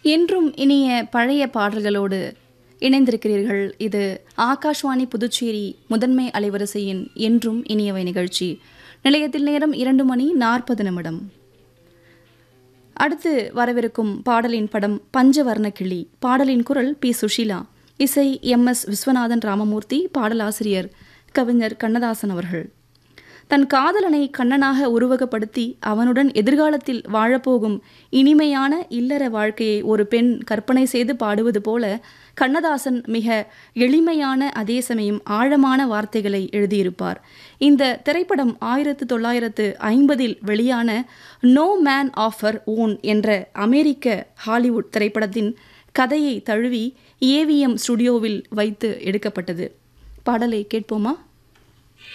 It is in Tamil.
என்றும் இனிய பழைய பாடல்களோடு இணைந்திருக்கிறீர்கள் இது ஆகாஷ்வாணி புதுச்சேரி முதன்மை அலைவரிசையின் என்றும் இனியவை நிகழ்ச்சி நிலையத்தில் நேரம் இரண்டு மணி நாற்பது நிமிடம் அடுத்து வரவிருக்கும் பாடலின் படம் பஞ்சவர்ண கிளி பாடலின் குரல் பி சுஷீலா இசை எம் எஸ் விஸ்வநாதன் ராமமூர்த்தி பாடலாசிரியர் கவிஞர் கண்ணதாசன் அவர்கள் தன் காதலனை கண்ணனாக உருவகப்படுத்தி அவனுடன் எதிர்காலத்தில் வாழப்போகும் இனிமையான இல்லற வாழ்க்கையை ஒரு பெண் கற்பனை செய்து பாடுவது போல கண்ணதாசன் மிக எளிமையான அதே சமயம் ஆழமான வார்த்தைகளை எழுதியிருப்பார் இந்த திரைப்படம் ஆயிரத்து தொள்ளாயிரத்து ஐம்பதில் வெளியான நோ மேன் ஆஃபர் ஓன் என்ற அமெரிக்க ஹாலிவுட் திரைப்படத்தின் கதையை தழுவி ஏவிஎம் ஸ்டுடியோவில் வைத்து எடுக்கப்பட்டது பாடலை கேட்போமா